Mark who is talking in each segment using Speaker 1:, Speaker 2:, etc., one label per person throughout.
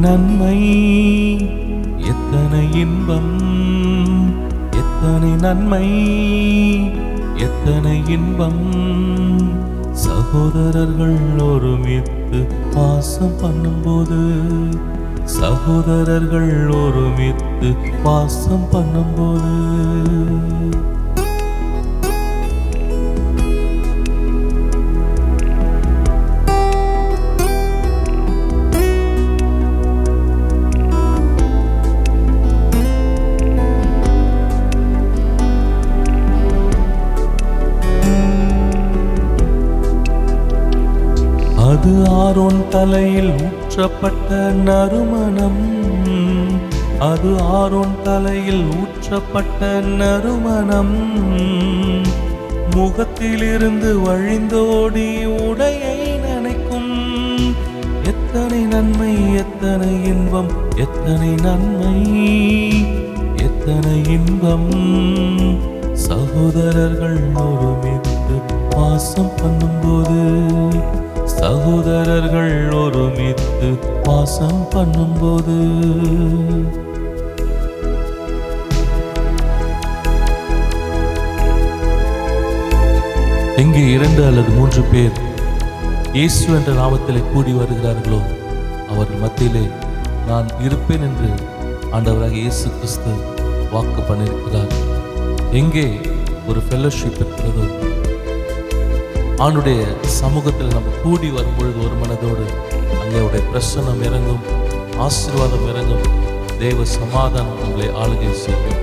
Speaker 1: நன்மை எத்தனை இன்பம் எத்தனை நன்மை எத்தனை இன்பம் சகோதரர்கள் ஒருமித்து வாசம் பண்ணும்போது சகோதரர்கள் ஒருமித்து வாசம் பண்ணும்போது அது ஆரோன் தலையில் ஊற்றப்பட்ட நறுமணம் அது ஆரோன் தலையில் ஊற்றப்பட்ட நறுமணம் முகத்திலிருந்து வழிந்தோடி உடையை நனைக்கும் எத்தனை நன்மை எத்தனை இன்பம் எத்தனை நன்மை எத்தனை இன்பம் சகோதரர்கள் ஒருமித்து வாசம் பண்ணும்போது சகோதரர்கள் ஒருமித்து வாசம் பண்ணும்போது எங்கே இரண்டு அல்லது மூன்று பேர் இயேசு என்ற நாமத்திலே கூடி வருகிறார்களோ அவர்கள் மத்தியிலே நான் இருப்பேன் என்று ஆண்டவராக இயேசு கிறிஸ்து வாக்கு பண்ணியிருக்கிறார் எங்கே ஒரு ஃபெல்லோஷிப் இருக்கிறதோ ஆண்டுடைய சமூகத்தில் நம்ம கூடி வரும் பொழுது ஒரு மனதோடு அங்கே அவருடைய பிரசன்னம் இறங்கும் ஆசீர்வாதம் இறங்கும் தேவ சமாதானம் உங்களை ஆளுகை செய்யும்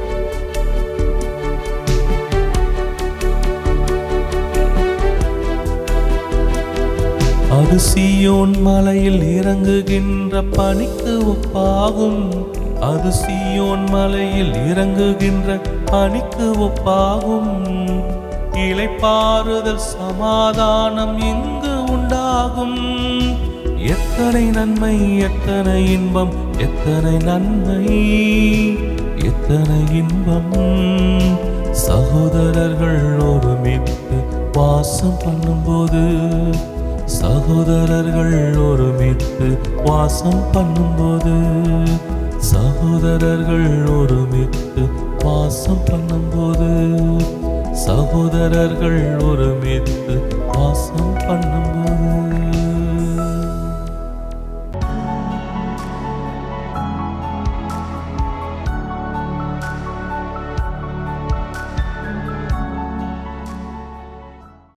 Speaker 1: அது சீயோன் மலையில் இறங்குகின்ற பனிக்கு ஒப்பாகும் அது சீயோன் மலையில் இறங்குகின்ற பனிக்கு ஒப்பாகும் இளைப்பாறுதல் சமாதானம் இங்கு உண்டாகும் எத்தனை நன்மை எத்தனை இன்பம் எத்தனை நன்மை எத்தனை இன்பம் சகோதரர்கள் ஒருமித்து வாசம் பண்ணும்போது சகோதரர்கள் ஒருமித்து வாசம் பண்ணும்போது சகோதரர்கள் ஒருமித்து வாசம் பண்ணும்போது சகோதரர்கள் ஒருமித்து வாசம் பண்ணும்போது